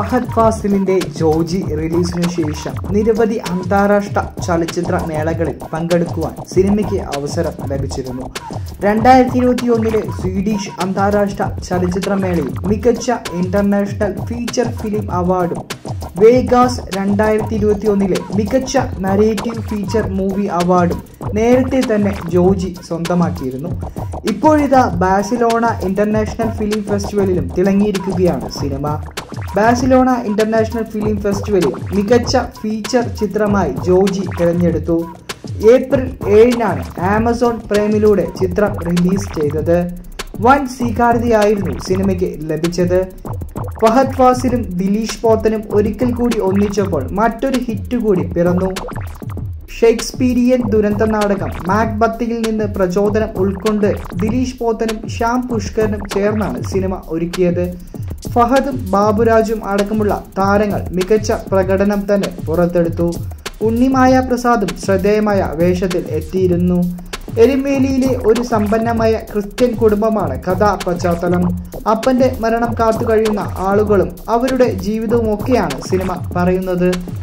ഫഹദ് ഫാസിലിന്റെ ജോജി റിലീസിനു ശേഷം നിരവധി അന്താരാഷ്ട്ര ചലച്ചിത്ര മേളകളിൽ പങ്കെടുക്കുവാൻ സിനിമയ്ക്ക് അവസരം ലഭിച്ചിരുന്നു രണ്ടായിരത്തി ഇരുപത്തി ഒന്നിലെ സ്വീഡിഷ് അന്താരാഷ്ട്ര ചലച്ചിത്രമേളയിൽ മികച്ച ഇന്റർനാഷണൽ ഫീച്ചർ ഫിലിം അവാർഡും വേഗാസ് രണ്ടായിരത്തി ഇരുപത്തി ഒന്നിലെ മികച്ച നരേറ്റീവ് ഫീച്ചർ മൂവി അവാർഡും നേരത്തെ തന്നെ ജോജി സ്വന്തമാക്കിയിരുന്നു ഇപ്പോഴിതാ ബാസിലോണ ഇന്റർനാഷണൽ ഫിലിം ഫെസ്റ്റിവലിലും തിളങ്ങിയിരിക്കുകയാണ് സിനിമ ബാസിലോണ ഇന്റർനാഷണൽ ഫിലിം ഫെസ്റ്റിവലിൽ മികച്ച ഫീച്ചർ ചിത്രമായി ജോജി തിരഞ്ഞെടുത്തു ഏപ്രിൽ ഏഴിനാണ് ആമസോൺ പ്രൈമിലൂടെ ചിത്രം റിലീസ് ചെയ്തത് വൻ സ്വീകാര്യതയായിരുന്നു സിനിമയ്ക്ക് ലഭിച്ചത് ഫഹദ് ഫാസിലും ദിലീഷ് പോത്തനും ഒരിക്കൽ കൂടി ഒന്നിച്ചപ്പോൾ മറ്റൊരു ഹിറ്റ് കൂടി പിറന്നു ഷേക്സ്പീരിയൻ ദുരന്ത നാടകം മാക്ബത്തിയിൽ നിന്ന് പ്രചോദനം ഉൾക്കൊണ്ട് ദിലീഷ് പോത്തനും ശ്യാം പുഷ്കറിനും ചേർന്നാണ് സിനിമ ഒരുക്കിയത് ഫഹദും ബാബുരാജും അടക്കമുള്ള താരങ്ങൾ മികച്ച പ്രകടനം തന്നെ പുറത്തെടുത്തു ഉണ്ണിമായ പ്രസാദും ശ്രദ്ധേയമായ വേഷത്തിൽ എത്തിയിരുന്നു എരുമേലിയിലെ ഒരു സമ്പന്നമായ ക്രിസ്ത്യൻ കുടുംബമാണ് കഥാ പശ്ചാത്തലം അപ്പന്റെ മരണം കാത്തു കഴിയുന്ന ആളുകളും അവരുടെ ജീവിതവും ഒക്കെയാണ് സിനിമ പറയുന്നത്